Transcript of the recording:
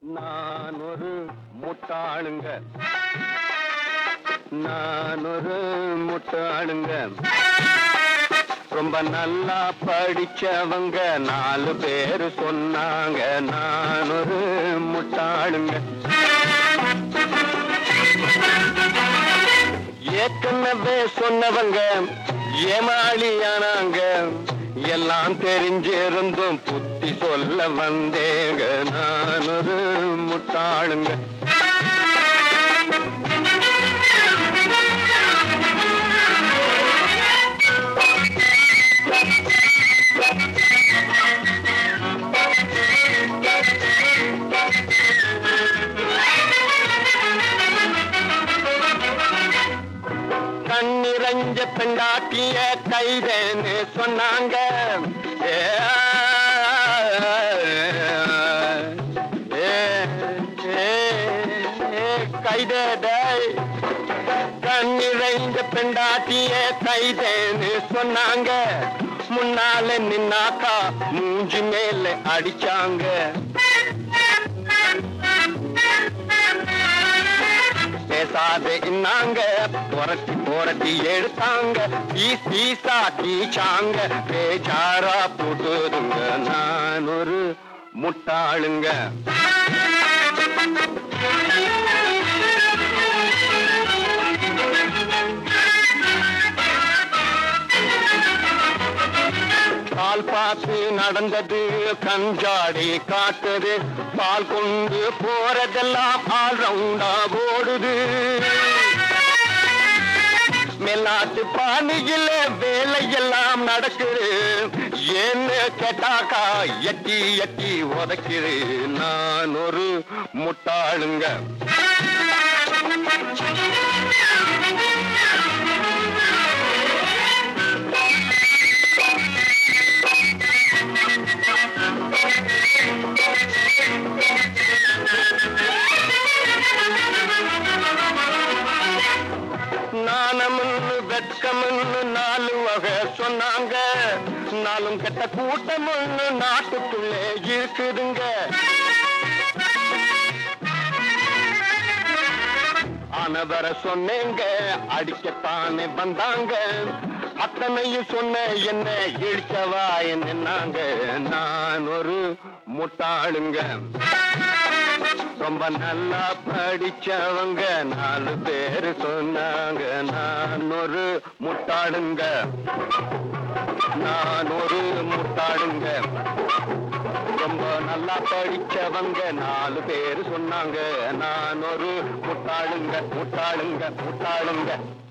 நான் ஒரு முட்டாளுங்க நான் ஒரு முட்டாளுங்க ரொம்ப நல்லா படிச்சவங்க நாலு பேரு சொன்னாங்க நான் ஒரு முட்டாளுங்க ஏற்கனவே சொன்னவங்க ஏமாளியானாங்க எல்லாம் தெரிஞ்சிருந்தும் புத்தி சொல்ல வந்தேங்க நான் ஒரு முட்டாளுங்க கண்ணிரஞ்ச பெண்டாட்டிய கைதேன்னு சொன்னாங்க ஏ, ஏ, ஏ, ஏ, கைதேடை கண்ணிறைந்த பெண்டாட்டிய கைதேன்னு சொன்னாங்க முன்னால நின்னாக்கா மூஞ்சி மேல அடிச்சாங்க பேசாத இன்னாங்க புரட்டி புரட்டி எடுத்தாங்க பீஸ் பீஸா கீச்சாங்க பேஜாரா போட்டுதுங்க நான் ஒரு முட்டாளுங்க பால் பார்த்து நடந்தது கஞ்சாடி காட்டுது பால் கொண்டு போறதெல்லாம் ஆல் ரவுண்டா ஓடுது மேலாட்டு பாணியில வேலையெல்லாம் நடக்குது ஏன்னு கேட்டாக்கா எட்டி எட்டி உதைக்குது நான் ஒரு முட்டாளுங்க நாணம்னு வெட்கம்னு நாலு வகை சொன்னாங்க நாளும் கெட்ட கூட்டம்னு நாட்டுக்குள்ளே இருக்குதுங்க ஆனவர சொன்னேங்க அடிக்கத்தானே வந்தாங்க அத்தனையும் சொன்ன என்ன இழிச்சவா என்னங்க நான் ஒரு முட்டாளுங்க ரொம்ப நல்லா படிச்சவங்க நாலு பேரு சொன்னாங்க நான் ஒரு முட்டாளுங்க நான் ஒரு முட்டாளுங்க ரொம்ப நல்லா படிச்சவங்க நாலு பேரு சொன்னாங்க நான் ஒரு முட்டாளுங்க முட்டாளுங்க முட்டாளுங்க